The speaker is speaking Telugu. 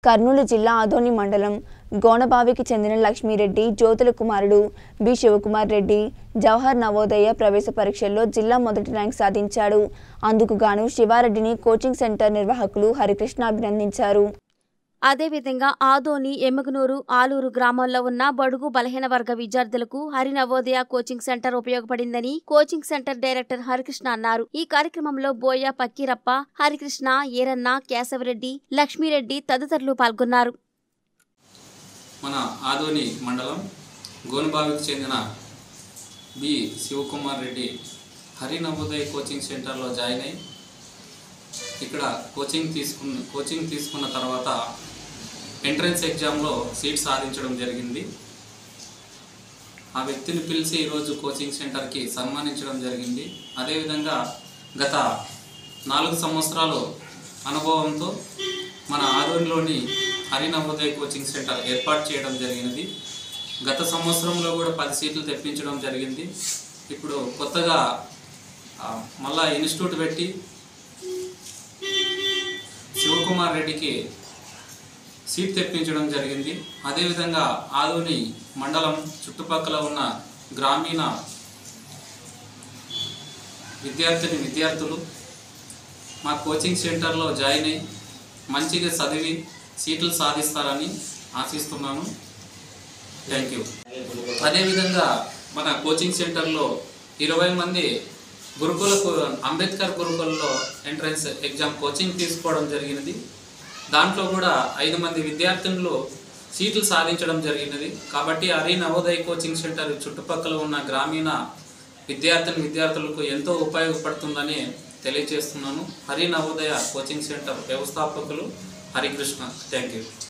కర్నూలు జిల్లా ఆదోని మండలం గోనబావికి చెందిన లక్ష్మీరెడ్డి జ్యోతుల కుమారుడు బి శివకుమార్ రెడ్డి జవహర్ నవోదయ ప్రవేశ పరీక్షల్లో జిల్లా మొదటి ర్యాంక్ సాధించాడు అందుకు గాను శివారెడ్డిని కోచింగ్ సెంటర్ నిర్వాహకులు హరికృష్ణ అభినందించారు అదేవిధంగా ఆదోని ఎమ్మగనూరు ఆలూరు గ్రామాల్లో ఉన్న బడుగు బలహీన వర్గ విద్యార్థులకు హరి నవోదయ కోచింగ్ సెంటర్ ఉపయోగపడిందని కోచింగ్ సెంటర్ డైరెక్టర్ హరికృష్ణ అన్నారు ఈ కార్యక్రమంలో బోయ పక్కీరప్ప హరికృష్ణ ఈరన్న కేశవరెడ్డి లక్ష్మీరెడ్డి తదితరులు పాల్గొన్నారు మన ఆదోని మండలం గోనుబావికి చెందిన బి శివకుమార్ రెడ్డి హరి నవోదయ కోచింగ్ సెంటర్లో జాయిన్ అయ్యి ఇక్కడ కోచింగ్ తీసుకున్న కోచింగ్ తీసుకున్న తర్వాత ఎంట్రన్స్ ఎగ్జామ్లో సీట్ సాధించడం జరిగింది ఆ వ్యక్తిని పిలిచి ఈరోజు కోచింగ్ సెంటర్కి సన్మానించడం జరిగింది అదేవిధంగా గత నాలుగు సంవత్సరాలు అనుభవంతో మన ఆదోనిలోని హరి నవోదయ కోచింగ్ సెంటర్ ఏర్పాటు చేయడం జరిగినది గత సంవత్సరంలో కూడా పది సీట్లు తెప్పించడం జరిగింది ఇప్పుడు కొత్తగా ఆ, మళ్ళా ఇన్స్టిట్యూట్ పెట్టి శివకుమార్ రెడ్డికి సీట్ తెప్పించడం జరిగింది అదేవిధంగా ఆదోని మండలం చుట్టుపక్కల ఉన్న గ్రామీణ విద్యార్థిని విద్యార్థులు మా కోచింగ్ సెంటర్లో జాయిన్ అయ్యి మంచిగా చదివి సీట్లు సాధిస్తారని ఆశిస్తున్నాను థ్యాంక్ యూ అదేవిధంగా మన కోచింగ్ సెంటర్లో ఇరవై మంది గురుకులకు అంబేద్కర్ గురుకులలో ఎంట్రన్స్ ఎగ్జామ్ కోచింగ్ తీసుకోవడం జరిగినది దాంట్లో కూడా ఐదు మంది విద్యార్థినులు సీట్లు సాధించడం జరిగినది కాబట్టి హరి నవోదయ కోచింగ్ సెంటర్ చుట్టుపక్కల ఉన్న గ్రామీణ విద్యార్థిని విద్యార్థులకు ఎంతో ఉపయోగపడుతుందని తెలియజేస్తున్నాను హరి నవోదయ కోచింగ్ సెంటర్ వ్యవస్థాపకులు హరికృష్ణ థ్యాంక్ యూ